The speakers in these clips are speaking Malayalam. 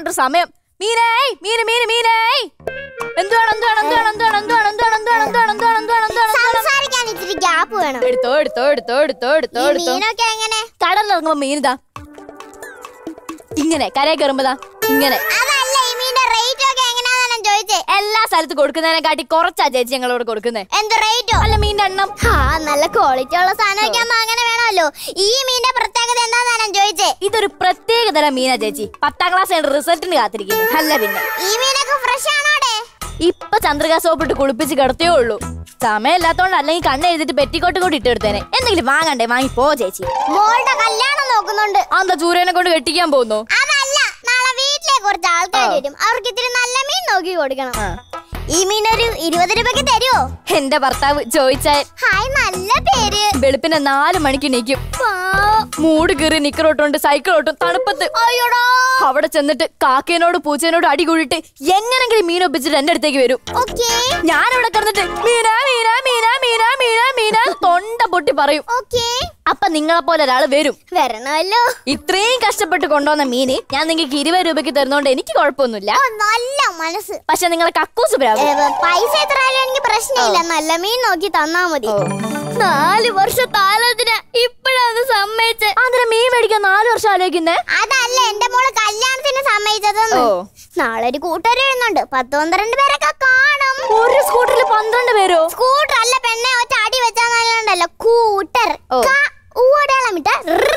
ഒരു സമയം മീനേ മീന് മീന് മീനേ എന്തുവാണ് എന്തുവാണ് എന്തുവാണ് എന്തുവാണ് എന്തുവാണ് എന്തുവാണ് എന്തുവാണ് എന്തുവാണ് എന്തുവാണ് എന്തുവാണ് എന്തുവാണ് എന്തുവാണ് സംസാരിക്കാൻ ഇച്ചിരി ഗ്യാപ്പ് വേണം എടുത്തോ എടുത്തോ എടുത്തോ എടുത്തോ എടുത്തോ ഈ എടുത്തോ മീനൊക്കെ എങ്ങനെ കടലിറങ്ങുമ്പോ മീനിതാ ഇങ്ങനെ കരയെ കയറുമ്പോതാ ഇങ്ങനെ അതല്ല ഈ മീന്റെ റേറ്റ് ഒക്കെ എങ്ങനെയാണെന്ന് ഞാൻ ചോദിച്ചേ എല്ലാ സ്ഥലത്ത് കൊടുക്കുന്നതിനെക്കാട്ടി കുറച്ചാ ചേച്ചി ഞങ്ങളോട് കൊടുക്കുന്നേ എന്ത് റേറ്റോ അല്ല മീന്റെ എണ്ണം ആ നല്ല ക്വാളിറ്റി ഉള്ള സാധനമൊക്കെ ആകുമ്പോ അങ്ങനെ വേണമല്ലോ ഈ മീന്റെ പ്രത്യേകത എന്താന്നാ ഞാൻ ചോദിച്ചേ ഇതൊരു പ്രത്യേക തരം മീനാ ചേച്ചി പത്താം ക്ലാസ് റിസൾട്ടിന് കാത്തിരിക്കുന്നു അല്ല പിന്നെ ഈ മീനൊക്കെ ഫ്രഷ് ആണോടെ ഇപ്പൊ ചന്ദ്രിക സോപ്പിട്ട് കുളിപ്പിച്ച് കിടത്തേ ഉള്ളൂ സമയമില്ലാത്തോണ്ട് അല്ലെങ്കിൽ കണ്ണ് എഴുതിട്ട് പെറ്റിക്കോട്ട് കൂടി ഇട്ടെടുത്തേനെ എന്തെങ്കിലും വാങ്ങണ്ടേ വാങ്ങി പോ ചേച്ചി മോളുടെ കല്യാണം നോക്കുന്നുണ്ട് അന്താ ചൂരനെ കൊണ്ട് കെട്ടിക്കാൻ പോകുന്നു അതല്ല നാളെ വീട്ടിലെ കുറച്ച് ആൾക്കാർ ആ. വരും അവർക്ക് ഇത്തിരി നല്ല മീൻ നോക്കി കൊടുക്കണം ഈ മീൻ ഒരു ഇരുപത് രൂപയ്ക്ക് തരുമോ എന്റെ ഭർത്താവ് ചോദിച്ചാൽ ഹായ് നല്ല പേര് വെളുപ്പിനെ നാല് മണിക്ക് നീക്കും പാവം. മൂട് കീറി നിക്കറോട്ടും സൈക്കിളോട്ടും തണുപ്പത്ത് അയ്യോടാ അവിടെ ചെന്നിട്ട് കാക്കേനോട് പൂച്ചേനോട് അടി കൂടിയിട്ട് എങ്ങനെങ്കിലും മീൻ ഒപ്പിച്ചിട്ട് എന്റെ അടുത്തേക്ക് വരും ഓക്കേ ഞാൻ അവിടെ കിടന്നിട്ട് മീന മീന മീന മീന മീന മീന തൊണ്ട പൊട്ടി പറയും ഓക്കേ അപ്പൊ നിങ്ങളെ പോലെ ഒരാള് വരും വരണമല്ലോ ഇത്രയും കഷ്ടപ്പെട്ട് കൊണ്ടുവന്ന മീന് ഞാൻ നിങ്ങൾക്ക് ഇരുപത് രൂപയ്ക്ക് തരുന്നോണ്ട് എനിക്ക് കുഴപ്പമൊന്നുമില്ല ഓ, നല്ല മനസ്സ് പക്ഷെ നിങ്ങളെ കക്കൂസ് പ്രാവും ഏ, പൈസ എത്ര ആയാലും എനിക്ക് പ്രശ്നമില്ല നല്ല മീൻ നോക്കി തന്നാ മതി ഓ. നാല് വർഷത്താലത്തിന് ഇപ്പോഴാണ് സമ്മതിച്ച് അതിന് മീൻ മേടിക്കാൻ നാല് വർഷം ആലോചിക്കുന്നേ അതല്ല എന്റെ മോള് കല്യാണത്തിന് സമ്മതിച്ചതെന്ന് ഓ. നാളെ ഒരു കൂട്ടുകാർ വരുന്നുണ്ട് പത്ത് പന്ത്രണ്ട് പേരൊക്കെ കാണും ഒരു സ്കൂട്ടറിൽ പന്ത്രണ്ട് പേരോ സ്കൂട്ടർ അല്ല പെണ്ണെ ഒറ്റ അടി വെച്ചാൽ നല്ലതുണ്ടല്ലോ കൂട്ടർ ഓ. ഊടളമിട്ട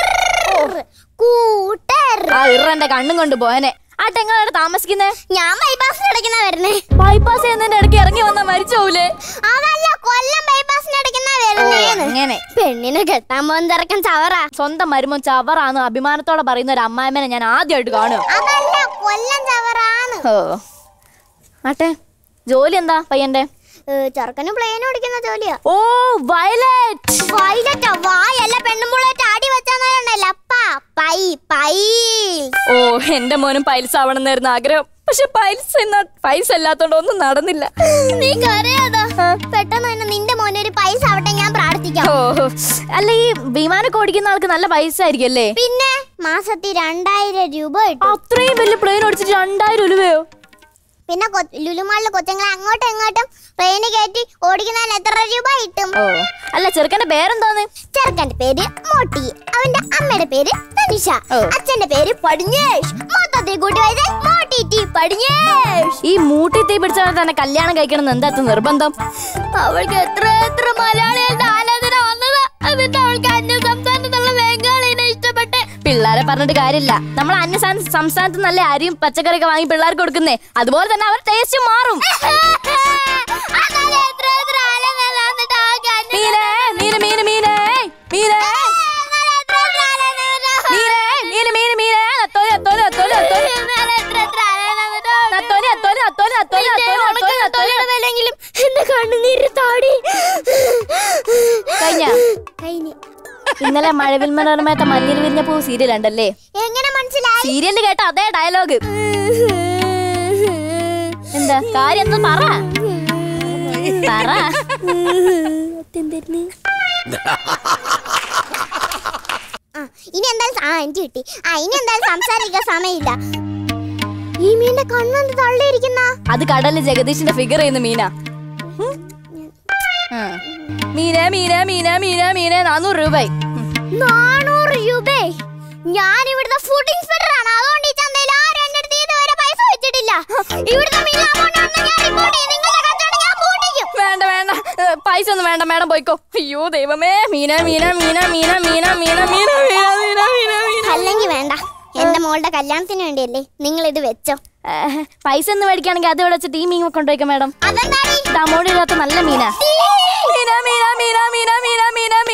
കൂട്ടർ ആ ഇറന്റെ കണ്ണും കൊണ്ട് പോയനെ ആ ടെങ്ങളാണ് താമസിക്കുന്നേ ഞാൻ ബൈപ്പാസിന് ഇടയ്ക്കുന്ന വരുന്നേ ബൈപ്പാസ് ചെയ്യുന്നതിന്റെ ഇടയ്ക്ക് ഇറങ്ങി വന്നാ മരിച്ചോലേ അതല്ല കൊല്ലം ബൈപ്പാസിന് ഇടയ്ക്കുന്ന വരുന്നേന്ന് അങ്ങനെ പെണ്ണിനെ കെട്ടാൻ പോകുന്ന ചെറുക്കൻ ചവറ സ്വന്തം മരുമോൻ ചവറാന്ന് അഭിമാനത്തോടെ പറയുന്ന ഒരു അമ്മായിമനെ ഞാൻ ആദ്യമായിട്ട് കാണുക അതല്ല കൊല്ലം ചവറാന്ന് ഓ ആട്ടെ ജോലി എന്താ പയ്യന്റെ ഏ, ചെറുക്കന് പ്ലെയിൻ ഓടിക്കുന്ന ജോലിയാ ഓ വയലറ്റ് വൈലറ്റാ വായല്ല പെണ്ണുമ്പുള്ളേറ്റ് അടി വെച്ചാന്നല്ല അപ്പാ പൈ പൈ ഓ എന്റെ മോനും പൈൽസ് ആവണമെന്നായിരുന്നു ആഗ്രഹം പക്ഷെ പൈൽസ് എന്നാ പൈസ അല്ലാത്തോണ്ട് ഒന്നും നടന്നില്ല നീ കരയാതാ പെട്ടെന്ന് തന്നെ നിന്റെ മോനെ ഒരു പൈസ ആവട്ടെ ഞാൻ പ്രാർത്ഥിക്കാം ഓ അല്ല ഈ വിമാനമൊക്കെ ഓടിക്കുന്ന ആൾക്ക് നല്ല പൈസ ആയിരിക്കും അല്ലേ പിന്നെ മാസത്തിൽ രണ്ടായിരം രൂപ കിട്ടും അത്രയും വലിയ പ്ലെയിൻ ഓടിച്ചിട്ട് രണ്ടായിരം രൂപയോ പിന്നെ കൊ- ലുലുമാളിലെ കൊച്ചുങ്ങളെ അങ്ങോട്ടും ഇങ്ങോട്ടും ട്രെയിന് കയറ്റി ഓടിക്കുന്നതിന് എത്ര രൂപ കിട്ടും ഓ അല്ല ചെറുക്കന്റെ പേരെന്താന്ന് ചെറുക്കന്റെ പേര് മോട്ടി അവന്റെ അമ്മയുടെ പേര് തനിഷ ഓ. അച്ഛന്റെ പേര് പടിഞ്ഞേഷ് മൊത്തത്തിൽ കൂട്ടി വായിച്ചാൽ മോട്ടി ടി പടിഞ്ഞേഷ് ഈ മൂട്ടി തീ പിടിച്ചാൽ തന്നെ കല്യാണം കഴിക്കണം എന്ന് എന്താ നിർബന്ധം അവൾക്ക് എത്ര എത്ര മലയാളികളുടെ ആലോചന വന്നത് എന്നിട്ട് അവൾക്ക് അന്യ സംസ്ഥാനത്തുള്ള ബംഗാളിനെ ഇഷ്ടപ്പെട്ട് പിള്ളേരെ പറഞ്ഞിട്ട് കാര്യമില്ല നമ്മൾ അന്യ സം- സംസ്ഥാനത്ത് നല്ല അരിയും പച്ചക്കറിയൊക്കെ വാങ്ങി പിള്ളേർക്ക് കൊടുക്കുന്നേ അതുപോലെ തന്നെ അവർ ടേസ്റ്റ് മാറും അതാണ് എത്ര എത്ര ആലോചന വന്നിട്ട് അവൾക്ക് അന്യ മീനേ മീന് മീന് മീനേ മീനേ എത്ര എത്ര ആലോചന വന്നിട്ട് മീനേ മീന് മീന് മീനേ നത്തോലി നത്തോലി നത്തോലി നത്തോലി എത്ര എത്ര ആലോചന വന്നിട്ട് അവൾക്ക് നത്തോലി നത്തോലി നത്തോലി നത്തോലി നത്തോലി നത്തോലി നത്തോലി തൊഴിലുമില്ലെങ്കിലും എന്റെ കണ്ണുനീര് താടി കഴിഞ്ഞ കഴിഞ്ഞ് ഇന്നലെ മഴവിൽ മനോരമയത്തെ മഞ്ഞിൽ വിരിഞ്ഞ പൂ സീരിയൽ ഉണ്ടല്ലേ എങ്ങനെ മനസ്സിലായി സീരിയലിൽ കേട്ട അതേ ഡയലോഗ് എന്താ കാര്യം എന്താ പറ പറ ആ, ഇനി എന്തായാലും ആ എനിക്ക് കിട്ടി ആ ഇനി എന്തായാലും സംസാരിക്കാൻ സമയമില്ല ഈ മീന്റെ കണ്ണെന്ത് തള്ളിയിരിക്കുന്ന അത് കടലിൽ ജഗദീഷിന്റെ ഫിഗർ ചെയ്യുന്ന മീനാ ഉം. ആ. മീന മീന മീന മീന മീന നാനൂറ് രൂപയായി നാനൂറ് രൂപേ ഞാൻ ഇവിടുത്തെ ഫുഡ് ഇൻസ്പെക്ടർ ആണ് അതുകൊണ്ട് ഈ ചന്തയിൽ ആരും എന്റെ അടുത്ത് ഇതുവരെ പൈസ വെച്ചിട്ടില്ല ഇവിടുത്തെ മീൻ amount ആണെന്ന് ഞാൻ report ചെയ്യും. നിങ്ങളുടെ കച്ചവടം ഞാൻ പൂട്ടിക്കും. വേണ്ട വേണ്ട ഏ, പൈസ ഒന്നും വേണ്ട മേഡം പോയിക്കോ അയ്യോ ദൈവമേ മീന മീന മീന മീന മീന മീന മീന മീന മീന മീന മീന അല്ലെങ്കിൽ വേണ്ട എന്റെ മോളുടെ കല്യാണത്തിന് വേണ്ടിയല്ലേ നിങ്ങൾ ഇത് വെച്ചോ ഏ, പൈസ ഒന്ന് മേടിക്കുകയാണെങ്കിൽ അത് ഇവിടെ വെച്ചിട്ട് ഈ മീൻ കൊണ്ടുപോയിക്കോ മേഡം അതെന്താണ് ദമോടില്ലാത്ത നല്ല മീനാ മീന മീന മീന മീന മീന മീന